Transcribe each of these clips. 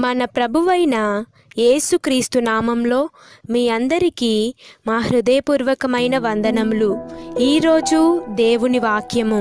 మన ప్రభువైన యేసుక్రీస్తు నామంలో మీ అందరికీ మా హృదయపూర్వకమైన వందనములు ఈరోజు దేవుని వాక్యము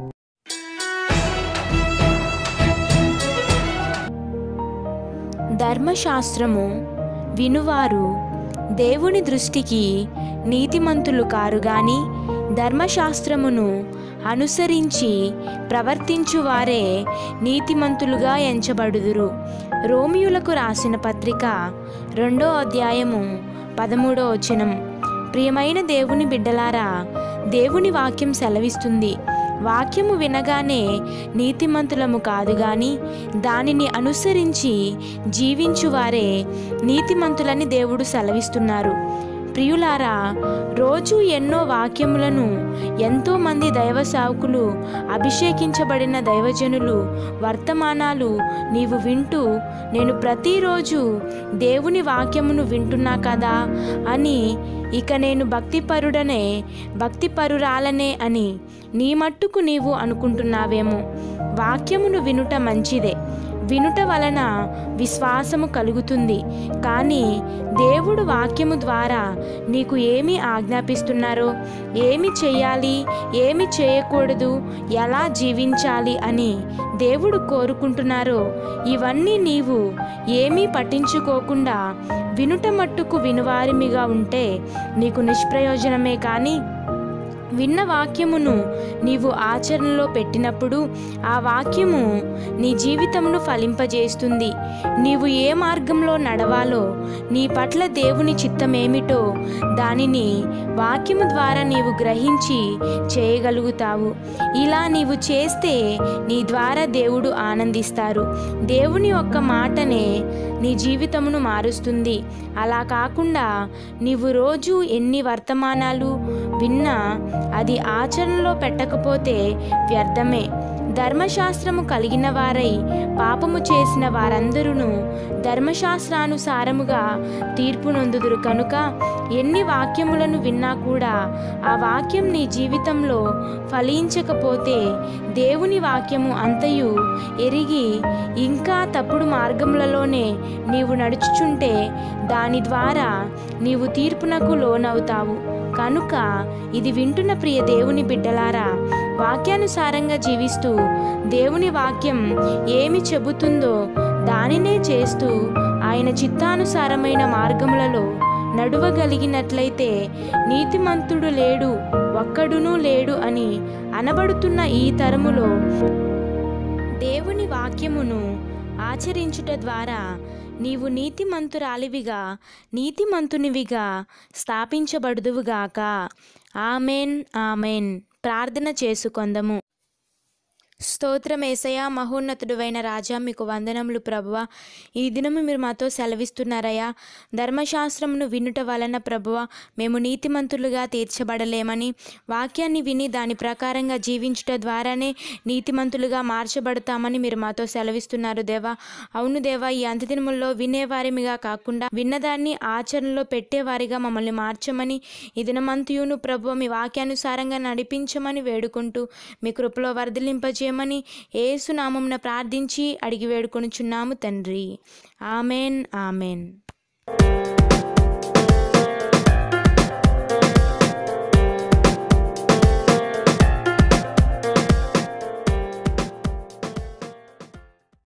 ధర్మశాస్త్రము వినువారు దేవుని దృష్టికి నీతిమంతులు కారు గాని ధర్మశాస్త్రమును అనుసరించి ప్రవర్తించువారే నీతిమంతులుగా ఎంచబడుదురు రోమియులకు రాసిన పత్రిక రెండో అధ్యాయము పదమూడో వచనం ప్రియమైన దేవుని బిడ్డలారా దేవుని వాక్యం సెలవిస్తుంది వాక్యము వినగానే నీతిమంతులము కాదు గాని దానిని అనుసరించి జీవించువారే నీతిమంతులని దేవుడు సెలవిస్తున్నారు ప్రియులారా రోజు ఎన్నో వాక్యములను ఎంతోమంది దైవ సేవకులు అభిషేకించబడిన దైవజనులు వర్తమానాలు నీవు వింటూ నేను ప్రతిరోజు దేవుని వాక్యమును వింటున్నా కదా అని ఇక నేను భక్తిపరుడనే భక్తిపరురాలనే అని నీ మట్టుకు నీవు అనుకుంటున్నావేమో వాక్యమును వినుట మంచిదే వినుట వలన విశ్వాసము కలుగుతుంది కానీ దేవుడు వాక్యము ద్వారా నీకు ఏమి ఆజ్ఞాపిస్తున్నారో ఏమి చేయాలి ఏమి చేయకూడదు ఎలా జీవించాలి అని దేవుడు కోరుకుంటున్నారో ఇవన్నీ నీవు ఏమీ పట్టించుకోకుండా వినుట మట్టుకు వినువారిమిగా ఉంటే నీకు నిష్ప్రయోజనమే కానీ విన్న వాక్యమును నీవు ఆచరణలో పెట్టినప్పుడు ఆ వాక్యము నీ జీవితమును ఫలింపజేస్తుంది నీవు ఏ మార్గంలో నడవాలో నీ పట్ల దేవుని చిత్తమేమిటో దానిని వాక్యము ద్వారా నీవు గ్రహించి చేయగలుగుతావు ఇలా నీవు చేస్తే నీ ద్వారా దేవుడు ఆనందిస్తారు దేవుని ఒక్క మాటనే నీ జీవితమును మారుస్తుంది అలా కాకుండా నీవు రోజు ఎన్ని వర్తమానాలు విన్నా అది ఆచరణలో పెట్టకపోతే వ్యర్థమే ధర్మశాస్త్రము కలిగిన వారై పాపము చేసిన వారందరూ ధర్మశాస్త్రానుసారముగా తీర్పు నొందుదురు కనుక ఎన్ని వాక్యములను విన్నా కూడా ఆ వాక్యం నీ జీవితంలో ఫలించకపోతే దేవుని వాక్యము అంతయు ఎరిగి ఇంకా తప్పుడు మార్గములలోనే నీవు నడుచుచుంటే దాని ద్వారా నీవు తీర్పునకు లోనవుతావు కనుక ఇది వింటున్న ప్రియ దేవుని బిడ్డలారా వాక్యానుసారంగా జీవిస్తూ దేవుని వాక్యం ఏమి చెబుతుందో దానినే చేస్తూ ఆయన చిత్తానుసారమైన మార్గములలో నడువగలిగినట్లయితే నీతిమంతుడు లేడు ఒక్కడునూ లేడు అని అనబడుతున్న ఈ తరములో దేవుని వాక్యమును ఆచరించుట ద్వారా నీవు నీతిమంతురాలివిగా నీతిమంతునివిగా స్థాపించబడుదువుగాక ఆమెన్ ఆమెన్ ప్రార్థన చేసుకొందము స్తోత్రమేసయ మహోన్నతుడువైన రాజా మీకు వందనములు ప్రభువ ఈ దినము మీరు మాతో సెలవిస్తున్నారయ్యా ధర్మశాస్త్రమును వినుట వలన ప్రభువ మేము నీతిమంతులుగా తీర్చబడలేమని వాక్యాన్ని విని దాని ప్రకారంగా జీవించుట ద్వారానే నీతిమంతులుగా మార్చబడతామని మీరు మాతో సెలవిస్తున్నారు దేవా అవును దేవా ఈ అంత్యదినముల్లో వినేవారిమిగా కాకుండా విన్నదాన్ని ఆచరణలో పెట్టేవారిగా మమ్మల్ని మార్చమని ఈ దినమంతయును ప్రభు మీ వాక్యానుసారంగా నడిపించమని వేడుకుంటూ మీ కృపలో వర్ధలింపజేయమని ఏసునామంన ప్రార్థించి అడిగి వేడుకొనుచున్నాము తండ్రి ఆమెన్ ఆమెన్